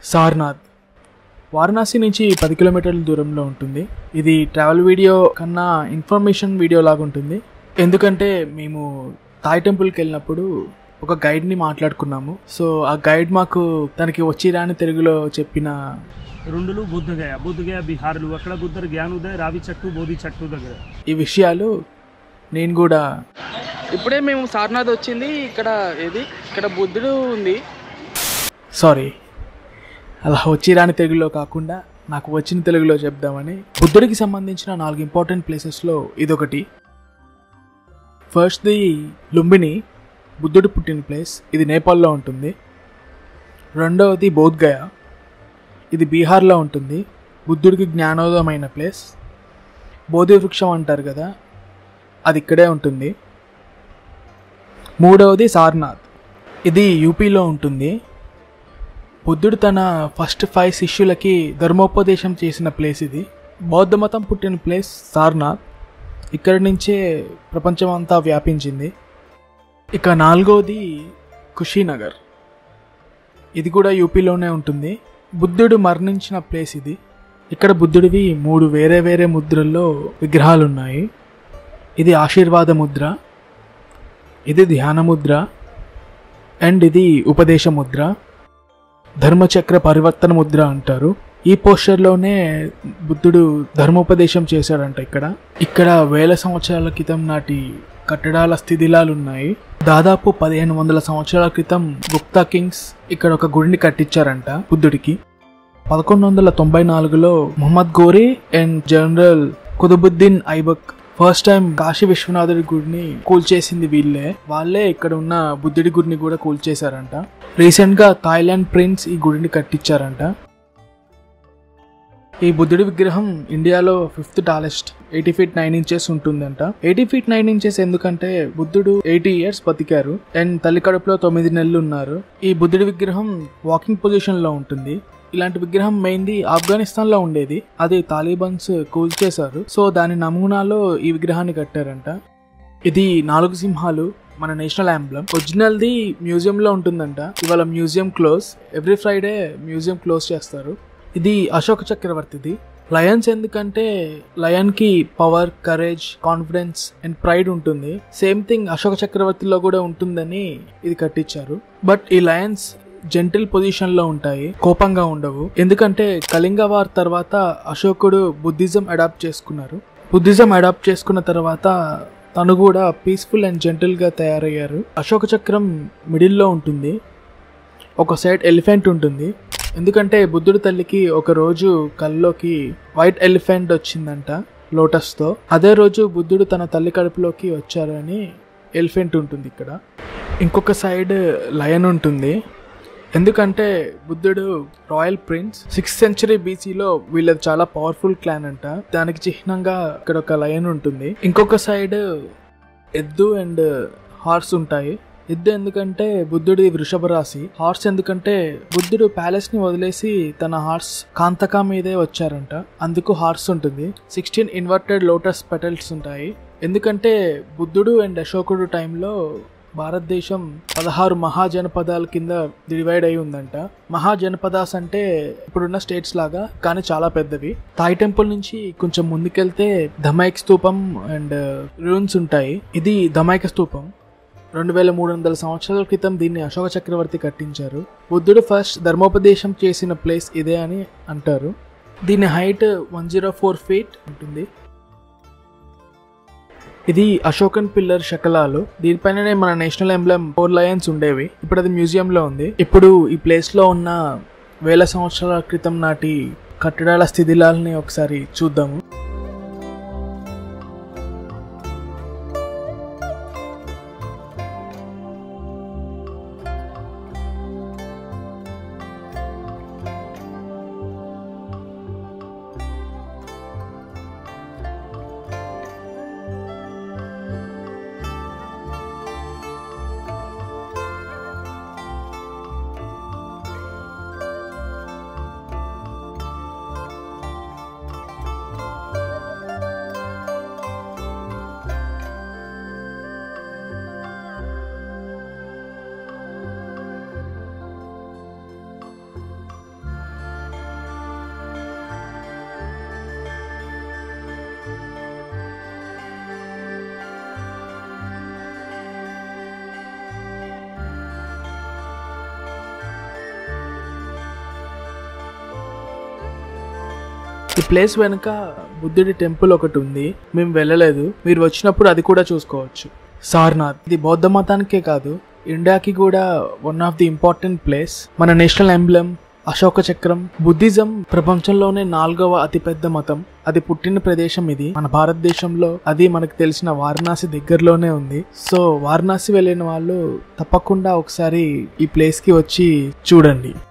సార్నాథ్ వారణాసి నుంచి పది కిలోమీటర్ల దూరంలో ఉంటుంది ఇది ట్రావెల్ వీడియో కన్నా ఇన్ఫర్మేషన్ వీడియో లాగా ఉంటుంది ఎందుకంటే మేము థాయ్ టెంపుల్కి వెళ్ళినప్పుడు ఒక గైడ్ని మాట్లాడుకున్నాము సో ఆ గైడ్ మాకు తనకి వచ్చి రాని తెలుగులో చెప్పిన రెండులు బుద్ధ గయ బుద్ధ గయ బీహార్లు అక్కడ బుద్ధర్ జ్ఞానోదయ రావి చెట్టు బోధి చెట్టు దగ్గర ఈ విషయాలు నేను కూడా ఇప్పుడే మేము సారనాథ్ వచ్చింది ఇక్కడ ఏది ఇక్కడ బుద్ధుడు ఉంది సారీ అలా వచ్చి రాని తెలుగులో కాకుండా నాకు వచ్చిన తెలుగులో చెప్దామని బుద్ధుడికి సంబంధించిన నాలుగు ఇంపార్టెంట్ ప్లేసెస్లో ఇదొకటి ఫస్ట్ది లుంబిని బుద్ధుడు పుట్టిన ప్లేస్ ఇది నేపాల్లో ఉంటుంది రెండవది బౌద్గయ ఇది బీహార్లో ఉంటుంది బుద్ధుడికి జ్ఞానోదయమైన ప్లేస్ బోధి వృక్షం అంటారు కదా అది ఇక్కడే ఉంటుంది మూడవది సార్నాథ్ ఇది యూపీలో ఉంటుంది బుద్ధుడు తన ఫస్ట్ ఫైవ్ శిష్యులకి ధర్మోపదేశం చేసిన ప్లేస్ ఇది బౌద్ధ మతం పుట్టిన ప్లేస్ సార్నాథ్ ఇక్కడి నుంచే ప్రపంచం అంతా వ్యాపించింది ఇక నాలుగోది కుషీనగర్ ఇది కూడా యూపీలోనే ఉంటుంది బుద్ధుడు మరణించిన ప్లేస్ ఇది ఇక్కడ బుద్ధుడివి మూడు వేరే వేరే ముద్రల్లో విగ్రహాలు ఉన్నాయి ఇది ఆశీర్వాద ముద్ర ఇది ధ్యాన ముద్ర అండ్ ఇది ఉపదేశ ముద్ర ధర్మచక్ర పరివర్తన ముద్ర అంటారు ఈ పోస్టర్లోనే బుద్ధుడు ధర్మోపదేశం చేశాడంట ఇక్కడ ఇక్కడ వేల సంవత్సరాల క్రితం నాటి కట్టడాల స్థితిలాలు ఉన్నాయి దాదాపు పదిహేను వందల సంవత్సరాల క్రితం గుప్తా కింగ్స్ ఇక్కడ ఒక గుడిని కట్టించారంట బుద్ధుడికి పదకొండు వందల తొంభై నాలుగులో Mohammad Ghori and general Qutbuddin Aibak first time Kashi విశ్వనాథుడి గుడిని కూల్చేసింది వీళ్ళే వాళ్ళే ఇక్కడ ఉన్న బుద్ధుడి గుడిని కూడా కూల్చేశారంట రీసెంట్ గా థాయిలాండ్ ప్రిన్స్ ఈ గుడిని కట్టించారంట ఈ బుద్ధుడి విగ్రహం ఇండియాలో fifth tallest eighty feet nine inches ఉంటుందంట ఎయిటీ ఫీట్ నైన్ ఇంచెస్ ఎందుకంటే బుద్ధుడు ఎయిటీ ఇయర్స్ బతికారు అండ్ తల్లి కడుపులో తొమ్మిది నెలలు ఉన్నారు ఈ బుద్ధుడి విగ్రహం వాకింగ్ పొజిషన్ లో ఉంటుంది ఇలాంటి విగ్రహం మెయిన్ది ఆఫ్ఘనిస్తాన్ లో ఉండేది అది తాలిబాన్స్ కూల్చేశారు సో దాని నమూనాలో ఈ విగ్రహాన్ని కట్టారంట ఇది నాలుగు సింహాలు మన నేషనల్ యాంబ్లం ఒరిజినల్ది మ్యూజియంలో ఉంటుందంట ఇవాళ museum close every Friday museum close చేస్తారు ఇది అశోక చక్రవర్తిది లయన్స్ ఎందుకంటే లయన్ కి power courage confidence and pride ఉంటుంది సేమ్ థింగ్ అశోక చక్రవర్తిలో కూడా ఉంటుందని ఇది కట్టించారు బట్ ఈ లయన్స్ జెంటిల్ పొజిషన్ లో ఉంటాయి కోపంగా ఉండవు ఎందుకంటే కళింగ వార్ తర్వాత అశోకుడు బుద్ధిజం అడాప్ట్ చేసుకున్నారు బుద్ధిజం అడాప్ట్ చేసుకున్న తర్వాత తను కూడా పీస్ఫుల్ అండ్ జెంటిల్ గా తయారయ్యారు అశోక చక్రం మిడిల్లో ఉంటుంది ఒక సైడ్ ఎలిఫెంట్ ఉంటుంది ఎందుకంటే బుద్ధుడి తల్లికి ఒక రోజు కల్లోకి వైట్ ఎలిఫెంట్ వచ్చిందంట లోటస్తో అదే రోజు బుద్ధుడు తన తల్లి కడుపులోకి వచ్చారని ఎలిఫెంట్ ఉంటుంది ఇక్కడ ఇంకొక సైడ్ లయన్ ఉంటుంది ఎందుకంటే బుద్ధుడు రాయల్ ప్రిన్స్ సిక్స్త్ సెంచరీ బీసీలో వీళ్ళది చాలా పవర్ఫుల్ క్లాన్ అంట దానికి చిహ్నంగా ఇక్కడ ఒక లయన్ ఉంటుంది ఇంకొక సైడ్ ఎద్దు అండ్ హార్స్ ఉంటాయి ఎద్దు ఎందుకంటే బుద్ధుడి వృషభ రాశి హార్స్ ఎందుకంటే బుద్ధుడు ప్యాలెస్ ని వదిలేసి తన హార్స్ కాంతకా మీదే వచ్చారంట అందుకు హార్స్ ఉంటుంది సిక్స్టీన్ ఇన్వర్టెడ్ లోటస్ పెటల్స్ ఉంటాయి ఎందుకంటే బుద్ధుడు అండ్ అశోకుడు టైంలో భారతదేశం పదహారు మహాజనపదాల కింద డివైడ్ అయి ఉందంట మహాజనపదాస్ అంటే ఇప్పుడున్న స్టేట్స్ లాగా కానీ చాలా పెద్దవి థాయ్ టెంపుల్ నుంచి కొంచెం ముందుకెళ్తే ధమైక్ స్తూపం అండ్ రూన్స్ ఉంటాయి ఇది ధమైక స్తూపం రెండు వేల మూడు వందల సంవత్సరాల క్రితం దీన్ని అశోక చక్రవర్తి కట్టించారు బుద్ధుడు ఫస్ట్ ధర్మోపదేశం చేసిన ప్లేస్ ఇదే అని అంటారు దీని height one zero four feet ఉంటుంది ఇది అశోకన్ పిల్లర్ శకలాలు దీనిపైననే మన నేషనల్ ఎంబ్లెమ్ ఫోర్ లయన్స్ ఉండేవి ఇప్పుడు అది మ్యూజియంలో ఉంది ఇప్పుడు ఈ ప్లేస్ లో ఉన్న వేల సంవత్సరాల క్రితం నాటి కట్టడాల స్థితిలాలని ఒకసారి చూద్దాము ఈ ప్లేస్ వెనుక బుద్ధుడి టెంపుల్ ఒకటి ఉంది మేము వెళ్ళలేదు మీరు వచ్చినప్పుడు అది కూడా చూసుకోవచ్చు సార్నాథ్ ఇది బౌద్ధ మతానికే కాదు ఇండియాకి కూడా one of the important place మన నేషనల్ ఎంబ్లెమ్ అశోక చక్రం బుద్ధిజం ప్రపంచంలోనే నాలుగవ అతిపెద్ద మతం అది పుట్టిన ప్రదేశం ఇది మన భారతదేశంలో అది మనకు తెలిసిన వారణాసి దగ్గరలోనే ఉంది సో వారణాసి వెళ్ళిన వాళ్ళు తప్పకుండా ఒకసారి ఈ ప్లేస్ కి వచ్చి చూడండి